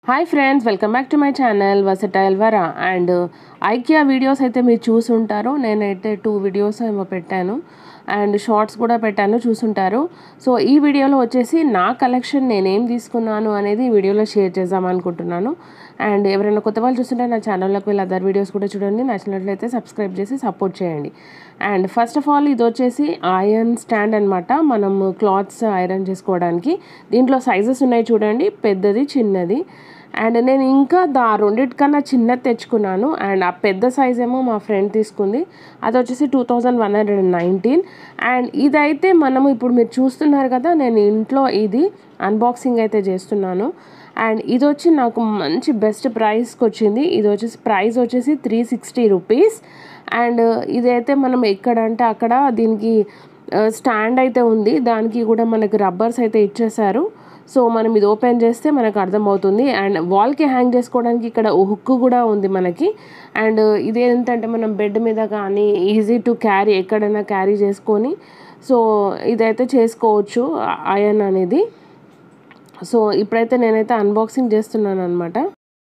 hi friends welcome back to my channel versatile Vara and IKEA videos అయితే మీరు చూసుంటారు నేనైతే టూ వీడియోస్ ఏమో పెట్టాను అండ్ షార్ట్స్ కూడా పెట్టాను చూసుంటారు సో ఈ వీడియోలో వచ్చేసి నా కలెక్షన్ నేనేం తీసుకున్నాను అనేది ఈ వీడియోలో షేర్ చేద్దాం అనుకుంటున్నాను అండ్ ఎవరైనా కొత్త వాళ్ళు చూస్తుంటే నా ఛానల్లోకి వెళ్ళి అదర్ వీడియోస్ కూడా చూడండి నచ్చినట్లయితే సబ్స్క్రైబ్ చేసి సపోర్ట్ చేయండి అండ్ ఫస్ట్ ఆఫ్ ఆల్ ఇది వచ్చేసి ఐరన్ స్టాండ్ అనమాట మనం క్లాత్స్ ఐరన్ చేసుకోవడానికి దీంట్లో సైజెస్ ఉన్నాయి చూడండి పెద్దది చిన్నది అండ్ నేను ఇంకా దా రెండిటికన్నా చిన్నది తెచ్చుకున్నాను అండ్ ఆ పెద్ద సైజ్ ఏమో మా ఫ్రెండ్ తీసుకుంది అది వచ్చేసి two thousand one hundred and nineteen and ఇదైతే మనము ఇప్పుడు మీరు చూస్తున్నారు కదా నేను ఇంట్లో ఇది అన్బాక్సింగ్ అయితే చేస్తున్నాను అండ్ ఇది వచ్చి నాకు మంచి బెస్ట్ ప్రైస్కి వచ్చింది ఇది వచ్చేసి ప్రైస్ వచ్చేసి త్రీ సిక్స్టీ రూపీస్ అండ్ ఇదైతే మనం ఎక్కడంటే అక్కడ దీనికి స్టాండ్ అయితే ఉంది దానికి కూడా మనకి రబ్బర్స్ అయితే ఇచ్చేసారు సో మనం ఇది ఓపెన్ చేస్తే మనకు అర్థమవుతుంది అండ్ వాల్కి హ్యాంగ్ చేసుకోవడానికి ఇక్కడ హుక్ కూడా ఉంది మనకి అండ్ ఇది ఏంటంటే మనం బెడ్ మీద కానీ ఈజీ టు క్యారీ ఎక్కడైనా క్యారీ చేసుకొని సో ఇదైతే చేసుకోవచ్చు అయన్ అనేది సో ఇప్పుడైతే నేనైతే అన్బాక్సింగ్ చేస్తున్నాను అనమాట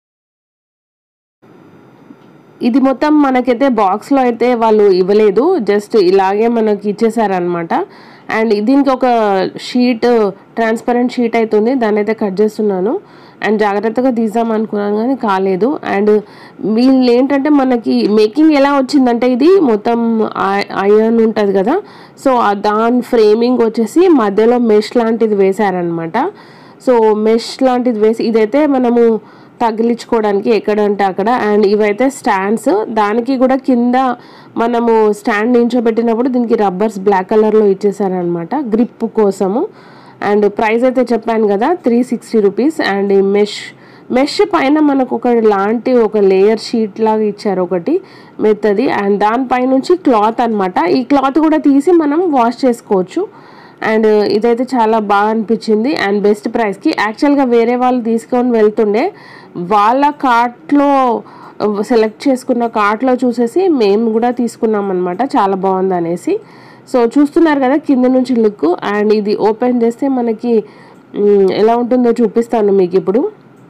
ఇది మొత్తం మనకైతే బాక్స్లో అయితే వాళ్ళు ఇవ్వలేదు జస్ట్ ఇలాగే మనకి ఇచ్చేసారనమాట అండ్ దీనికి ఒక షీట్ ట్రాన్స్పరెంట్ షీట్ అవుతుంది దాన్ని అయితే కట్ చేస్తున్నాను అండ్ జాగ్రత్తగా తీద్దాం అనుకున్నాను కానీ కాలేదు అండ్ వీళ్ళు ఏంటంటే మనకి మేకింగ్ ఎలా వచ్చిందంటే ఇది మొత్తం ఐరన్ ఉంటుంది కదా సో దాని ఫ్రేమింగ్ వచ్చేసి మధ్యలో మెష్ లాంటిది వేశారనమాట సో మెష్ లాంటిది వేసి ఇదైతే మనము తగిలించుకోవడానికి ఎక్కడంటే అక్కడ అండ్ ఇవైతే స్టాండ్స్ దానికి కూడా కింద మనము స్టాండ్ నించోబెట్టినప్పుడు దీనికి రబ్బర్స్ బ్లాక్ కలర్లో ఇచ్చేసారనమాట గ్రిప్ కోసము అండ్ ప్రైస్ అయితే చెప్పాను కదా త్రీ సిక్స్టీ రూపీస్ అండ్ ఈ మెష్ మెష్ పైన మనకు ఒక లాంటి ఒక లేయర్ షీట్ లాగా ఇచ్చారు ఒకటి మెత్తది అండ్ దానిపైనుంచి క్లాత్ అనమాట ఈ క్లాత్ కూడా తీసి మనం వాష్ చేసుకోవచ్చు అండ్ ఇదైతే చాలా బాగా అనిపించింది అండ్ బెస్ట్ ప్రైస్కి యాక్చువల్గా వేరే వాళ్ళు తీసుకొని వెళ్తుండే వాళ్ళ కార్ట్లో సెలెక్ట్ చేసుకున్న కార్ట్లో చూసేసి మేము కూడా తీసుకున్నాం అనమాట చాలా బాగుంది అనేసి సో చూస్తున్నారు కదా కింద నుంచి లుక్ అండ్ ఇది ఓపెన్ చేస్తే మనకి ఎలా ఉంటుందో చూపిస్తాను మీకు ఇప్పుడు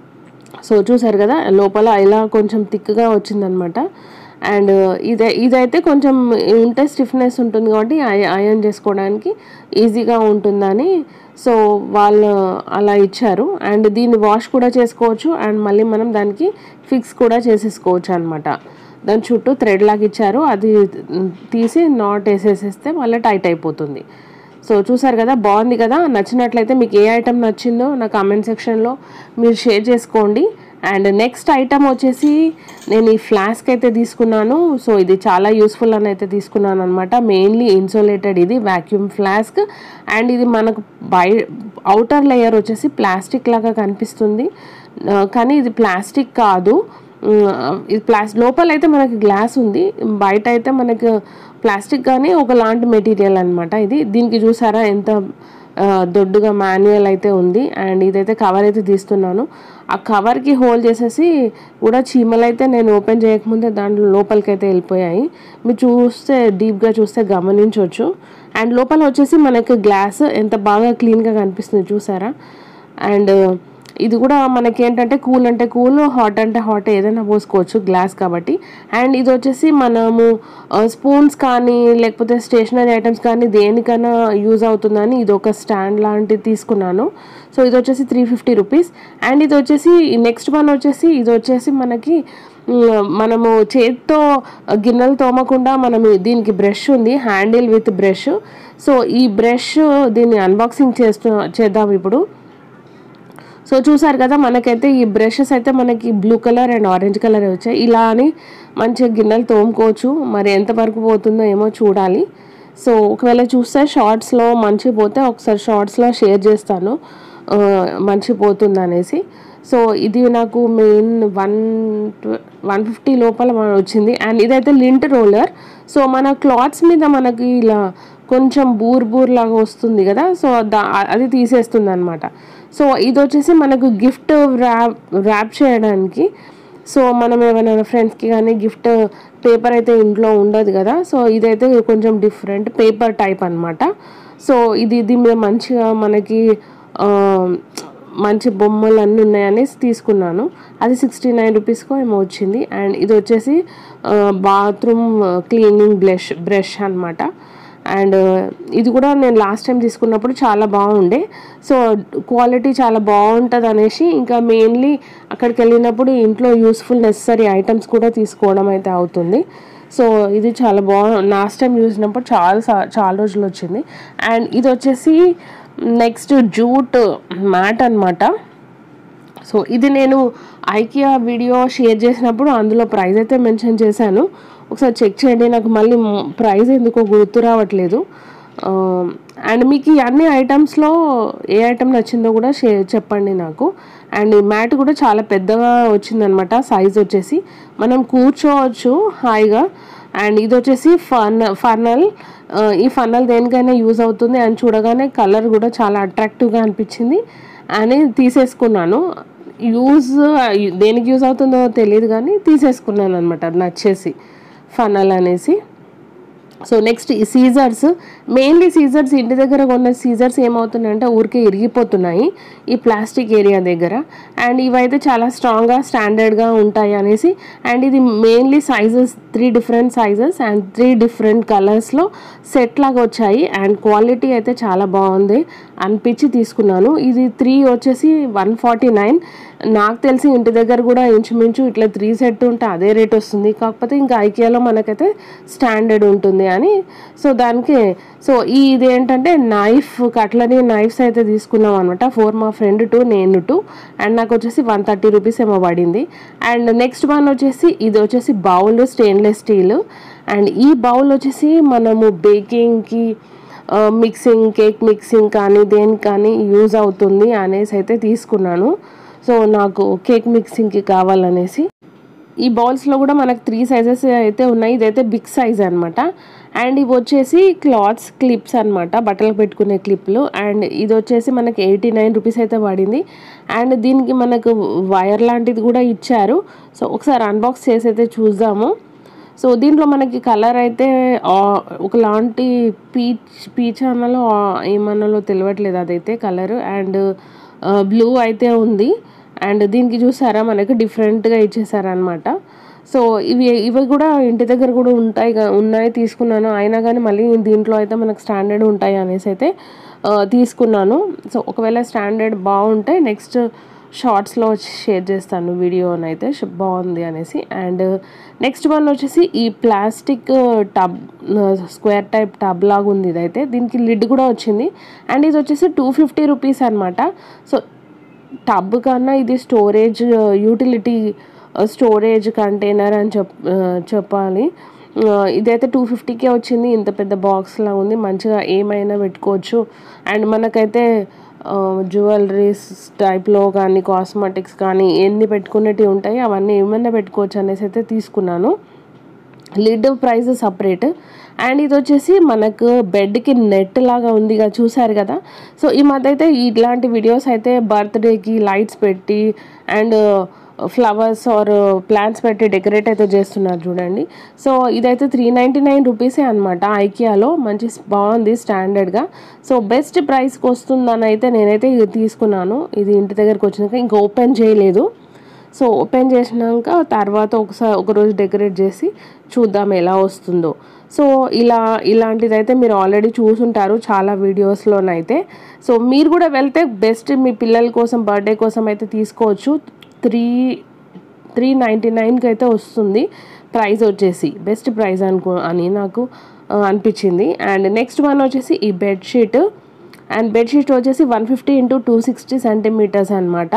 సో చూసారు కదా లోపల ఇలా కొంచెం థిక్గా వచ్చిందనమాట అండ్ ఇదే ఇదైతే కొంచెం ఉంటే స్టిఫ్నెస్ ఉంటుంది కాబట్టి అయన్ చేసుకోవడానికి ఈజీగా ఉంటుందని సో వాళ్ళు అలా ఇచ్చారు అండ్ దీన్ని వాష్ కూడా చేసుకోవచ్చు అండ్ మళ్ళీ మనం దానికి ఫిక్స్ కూడా చేసేసుకోవచ్చు అనమాట దాని చుట్టూ థ్రెడ్ లాగా ఇచ్చారు అది తీసి నాట్ వేసేసేస్తే మళ్ళీ టైట్ అయిపోతుంది సో చూసారు కదా బాగుంది కదా నచ్చినట్లయితే మీకు ఏ ఐటెం నచ్చిందో నా కామెంట్ సెక్షన్లో మీరు షేర్ చేసుకోండి అండ్ నెక్స్ట్ ఐటమ్ వచ్చేసి నేను ఈ ఫ్లాస్క్ అయితే తీసుకున్నాను సో ఇది చాలా యూస్ఫుల్ అని అయితే తీసుకున్నాను అనమాట మెయిన్లీ ఇన్సులేటెడ్ ఇది వ్యాక్యూమ్ ఫ్లాస్క్ అండ్ ఇది మనకు బై అవుటర్ లేయర్ వచ్చేసి ప్లాస్టిక్ లాగా కనిపిస్తుంది కానీ ఇది ప్లాస్టిక్ కాదు ఇది ప్లాస్ లోపల అయితే మనకి గ్లాస్ ఉంది బయట అయితే మనకు ప్లాస్టిక్ కానీ ఒకలాంటి మెటీరియల్ అనమాట ఇది దీనికి చూసారా ఎంత దొడ్డుగా మాన్యువల్ అయితే ఉంది అండ్ ఇదైతే కవర్ అయితే తీస్తున్నాను ఆ కవర్కి హోల్ చేసేసి కూడా చీమలు అయితే నేను ఓపెన్ చేయకముందే దాంట్లో లోపలికి అయితే వెళ్ళిపోయాయి మీరు చూస్తే డీప్గా చూస్తే గమనించవచ్చు అండ్ లోపల వచ్చేసి మనకి గ్లాస్ ఎంత బాగా క్లీన్గా కనిపిస్తుంది చూసారా అండ్ ఇది కూడా మనకి ఏంటంటే కూల్ అంటే కూల్ హాట్ అంటే హాట్ ఏదైనా పోసుకోవచ్చు గ్లాస్ కాబట్టి అండ్ ఇది వచ్చేసి మనము స్పూన్స్ కానీ లేకపోతే స్టేషనరీ ఐటమ్స్ కానీ దేనికైనా యూజ్ అవుతుందని ఇది ఒక స్టాండ్ లాంటిది తీసుకున్నాను సో ఇది వచ్చేసి త్రీ ఫిఫ్టీ రూపీస్ అండ్ ఇది వచ్చేసి నెక్స్ట్ వన్ వచ్చేసి ఇది వచ్చేసి మనకి మనము చేత్తో గిన్నెలు తోమకుండా మనం దీనికి బ్రష్ ఉంది హ్యాండిల్ విత్ బ్రష్ సో ఈ బ్రష్ దీన్ని అన్బాక్సింగ్ చేస్తూ చేద్దాం ఇప్పుడు సో చూసారు కదా మనకైతే ఈ బ్రషెస్ అయితే మనకి blue colour and orange colour వచ్చాయి ఇలా అని మంచిగా గిన్నెలు తోముకోవచ్చు మరి ఎంతవరకు పోతుందో ఏమో చూడాలి సో ఒకవేళ చూస్తే షార్ట్స్లో మంచి పోతే ఒకసారి షార్ట్స్లో షేర్ చేస్తాను మంచి పోతుంది అనేసి సో ఇది నాకు మెయిన్ వన్ వన్ ఫిఫ్టీ లోపల వచ్చింది అండ్ ఇదైతే లింట్ రోలర్ సో మన క్లాత్స్ మీద మనకి ఇలా కొంచెం బూర్ బూర్ లాగా వస్తుంది కదా సో దా అది తీసేస్తుంది అనమాట సో ఇది వచ్చేసి మనకు గిఫ్ట్ ర్యాప్ ర్యాప్ చేయడానికి సో మనం ఏమైనా ఫ్రెండ్స్కి కానీ గిఫ్ట్ పేపర్ అయితే ఇంట్లో ఉండదు కదా సో ఇదైతే కొంచెం డిఫరెంట్ పేపర్ టైప్ అనమాట సో ఇది ఇది మీద మంచిగా మనకి మంచి బొమ్మలు అన్నీ ఉన్నాయని తీసుకున్నాను అది సిక్స్టీ నైన్ రూపీస్కో ఏమో వచ్చింది అండ్ ఇది వచ్చేసి బాత్రూమ్ క్లీనింగ్ బ్రష్ బ్రష్ అనమాట అండ్ ఇది కూడా నేను లాస్ట్ టైం తీసుకున్నప్పుడు చాలా బాగుండే సో క్వాలిటీ చాలా బాగుంటుంది అనేసి ఇంకా మెయిన్లీ అక్కడికి వెళ్ళినప్పుడు ఇంట్లో యూస్ఫుల్ నెసరీ ఐటమ్స్ కూడా తీసుకోవడం అయితే అవుతుంది సో ఇది చాలా బాగు లాస్ట్ టైం చూసినప్పుడు చాలా సా- చాలా రోజులు వచ్చింది అండ్ ఇది వచ్చేసి నెక్స్ట్ జూట్ మ్యాట్ అనమాట సో ఇది నేను ఐకియా వీడియో షేర్ చేసినప్పుడు అందులో ప్రైస్ అయితే మెన్షన్ చేశాను ఒకసారి చెక్ చేయండి నాకు మళ్ళీ ప్రైస్ ఎందుకో గుర్తు రావట్లేదు అండ్ మీకు ఈ అన్ని ఐటమ్స్లో ఏ ఐటమ్ నచ్చిందో కూడా షే చెప్పండి నాకు అండ్ ఈ మ్యాట్ కూడా చాలా పెద్దగా వచ్చిందనమాట సైజ్ వచ్చేసి మనం కూర్చోవచ్చు హాయిగా అండ్ ఇది వచ్చేసి ఫన్ ఫర్నల్ ఈ ఫర్నల్ దేనికైనా యూజ్ అవుతుంది అండ్ చూడగానే కలర్ కూడా చాలా అట్రాక్టివ్గా అనిపించింది అని తీసేసుకున్నాను యూజ్ దేనికి యూజ్ అవుతుందో తెలియదు కానీ తీసేసుకున్నాను అనమాట అది నచ్చేసి ఫనల్ అనేసి సో నెక్స్ట్ ఈ సీజర్స్ మెయిన్లీ సీజర్స్ ఇంటి దగ్గర కొన్న సీజర్స్ ఏమవుతున్నాయంటే ఊరికే ఇరిగిపోతున్నాయి ఈ ప్లాస్టిక్ ఏరియా దగ్గర అండ్ ఇవైతే చాలా స్ట్రాంగ్గా స్టాండర్డ్గా ఉంటాయి అనేసి అండ్ ఇది mainly sizes three different sizes and three different కలర్స్లో సెట్ లాగా వచ్చాయి అండ్ క్వాలిటీ అయితే చాలా బాగుంది అనిపించి తీసుకున్నాను ఇది త్రీ వచ్చేసి వన్ ఫార్టీ నైన్ నాకు తెలిసి ఇంటి దగ్గర కూడా ఇంచుమించు ఇట్లా త్రీ సెట్ ఉంటే అదే రేట్ వస్తుంది కాకపోతే ఇంకా ఐకియాలో మనకైతే స్టాండర్డ్ ఉంటుంది అని సో దానికి సో ఈ ఇది ఏంటంటే నైఫ్ కట్లరీ నైఫ్స్ అయితే తీసుకున్నాం అనమాట ఫోర్ మా ఫ్రెండ్ టూ నేను టూ అండ్ నాకు వచ్చేసి వన్ థర్టీ రూపీస్ ఏమో పడింది అండ్ నెక్స్ట్ వన్ వచ్చేసి ఇది వచ్చేసి బౌల్ స్టెయిన్లెస్ స్టీల్ అండ్ ఈ బౌల్ వచ్చేసి మనము బేకింగ్కి మిక్సింగ్ కేక్ మిక్సింగ్ కానీ దేనికి కానీ యూజ్ అవుతుంది అనేసి అయితే తీసుకున్నాను సో నాకు కేక్ మిక్సింగ్కి కావాలనేసి ఈ బౌల్స్లో కూడా మనకు త్రీ సైజెస్ అయితే ఉన్నాయి ఇదైతే బిగ్ సైజ్ అనమాట అండ్ ఇవి వచ్చేసి క్లాత్స్ క్లిప్స్ అనమాట బట్టలు పెట్టుకునే క్లిప్లు అండ్ ఇది వచ్చేసి మనకి ఎయిటీ నైన్ రూపీస్ అయితే పడింది అండ్ దీనికి మనకు వైర్ లాంటిది కూడా ఇచ్చారు సో ఒకసారి అన్బాక్స్ చేసి అయితే చూద్దాము సో దీంట్లో మనకి కలర్ అయితే ఆ, ఒకలాంటి పీచ్ పీచ్ అన్నలో ఆ, ఏమన్నాలో తెలియట్లేదు అదైతే కలర్ అండ్ బ్లూ అయితే ఉంది అండ్ దీనికి చూసారా మనకి డిఫరెంట్గా ఇచ్చేసారనమాట సో ఇవి ఇవి కూడా ఇంటి దగ్గర కూడా ఉంటాయి గా- ఉన్నాయి తీసుకున్నాను అయినా కానీ మళ్ళీ దీంట్లో అయితే మనకు స్టాండర్డ్ ఉంటాయి అనేసి అయితే ఆ, తీసుకున్నాను సో ఒకవేళ స్టాండర్డ్ బాగుంటే నెక్స్ట్ షార్ట్స్లో షేర్ చేస్తాను వీడియోని అయితే ష- బాగుంది అనేసి అండ్ నెక్స్ట్ వన్ వచ్చేసి ఈ plastic tub square type tub లాగా ఉంది ఇదైతే దీనికి లిడ్ కూడా వచ్చింది అండ్ ఇది వచ్చేసి టూ ఫిఫ్టీ రూపీస్ అనమాట సో టబ్ కన్నా ఇది స్టోరేజ్ యూటిలిటీ స్టోరేజ్ కంటైనర్ అని చెప్ ఆ, చెప్పాలి ఆ, ఇదైతే టూ ఫిఫ్టీకే వచ్చింది ఇంత పెద్ద బాక్స్లా ఉంది మంచిగా ఏమైనా పెట్టుకోవచ్చు అండ్ మనకైతే జ్యువెలరీస్ టైప్లో కానీ కాస్మెటిక్స్ కానీ ఎన్ని పెట్టుకునేటివి ఉంటాయి అవన్నీ ఏమైనా పెట్టుకోవచ్చు అనేసి అయితే తీసుకున్నాను లిడ్ ప్రైస్ సపరేట్ అండ్ ఇది వచ్చేసి మనకు బెడ్కి నెట్ లాగా ఉంది కదా చూసారు కదా సో ఈ మధ్య అయితే ఇట్లాంటి వీడియోస్ అయితే బర్త్డేకి లైట్స్ పెట్టి అండ్ ఫ్లవర్స్ ఆర్ ప్లాంట్స్ పెట్టి డెకరేట్ అయితే చేస్తున్నారు చూడండి సో ఇదైతే త్రీ నైంటీ నైన్ రూపీసే అనమాట ఐకియాలో మంచి బాగుంది స్టాండర్డ్గా సో బెస్ట్ ప్రైస్కి వస్తుందని అయితే నేనైతే ఇది తీసుకున్నాను ఇది ఇంటి దగ్గరకు వచ్చినాక ఇంకా ఓపెన్ చేయలేదు సో ఓపెన్ చేసినాక తర్వాత ఒకసారి ఒకరోజు డెకరేట్ చేసి చూద్దాం ఎలా వస్తుందో సో ఇలా ఇలాంటిదైతే మీరు ఆల్రెడీ చూసుంటారు చాలా వీడియోస్లోనైతే సో మీరు కూడా వెళ్తే బెస్ట్ మీ పిల్లల కోసం బర్త్డే కోసం అయితే తీసుకోవచ్చు త్రీ త్రీ నైంటీ నైన్కి అయితే వస్తుంది ప్రైస్ వచ్చేసి బెస్ట్ ప్రైస్ అనుకో అని నాకు ఆ, అనిపించింది అండ్ నెక్స్ట్ వన్ వచ్చేసి ఈ బెడ్షీట్ అండ్ బెడ్షీట్ వచ్చేసి one fifty into two sixty centimetres అనమాట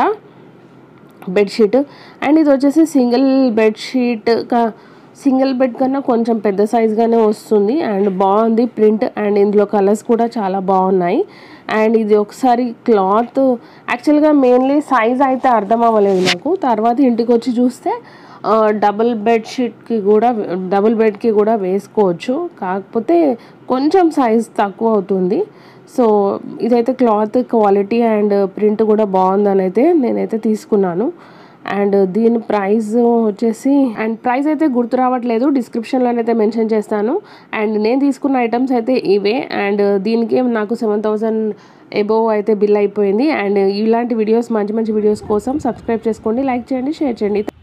బెడ్షీట్ అండ్ ఇది వచ్చేసి సింగిల్ బెడ్షీట్ కా సింగిల్ బెడ్ కన్నా కొంచెం పెద్ద సైజ్గానే వస్తుంది అండ్ బాగుంది ప్రింట్ అండ్ ఇందులో కలర్స్ కూడా చాలా బాగున్నాయి అండ్ ఇది ఒకసారి క్లాత్ యాక్చువల్గా మెయిన్లీ సైజ్ అయితే అర్థం అవ్వలేదు నాకు తర్వాత ఇంటికి వచ్చి చూస్తే డబుల్ బెడ్షీట్కి కూడా డబుల్ బెడ్కి కూడా వేసుకోవచ్చు కాకపోతే కొంచెం సైజ్ తక్కువ అవుతుంది సో ఇదైతే క్లాత్ క్వాలిటీ అండ్ ప్రింట్ కూడా బాగుందని అయితే నేనైతే తీసుకున్నాను అండ్ దీని ప్రైస్ వచ్చేసి అండ్ ప్రైస్ అయితే గుర్తు రావట్లేదు డిస్క్రిప్షన్లో అయితే మెన్షన్ చేస్తాను అండ్ నేను తీసుకున్న ఐటమ్స్ అయితే ఇవే అండ్ దీనికి నాకు సెవెన్ థౌసండ్ ఎబోవ్ అయితే బిల్ అయిపోయింది అండ్ ఇలాంటి వీడియోస్ మంచి మంచి వీడియోస్ కోసం సబ్స్క్రైబ్ చేసుకోండి లైక్ చేయండి షేర్ చేయండి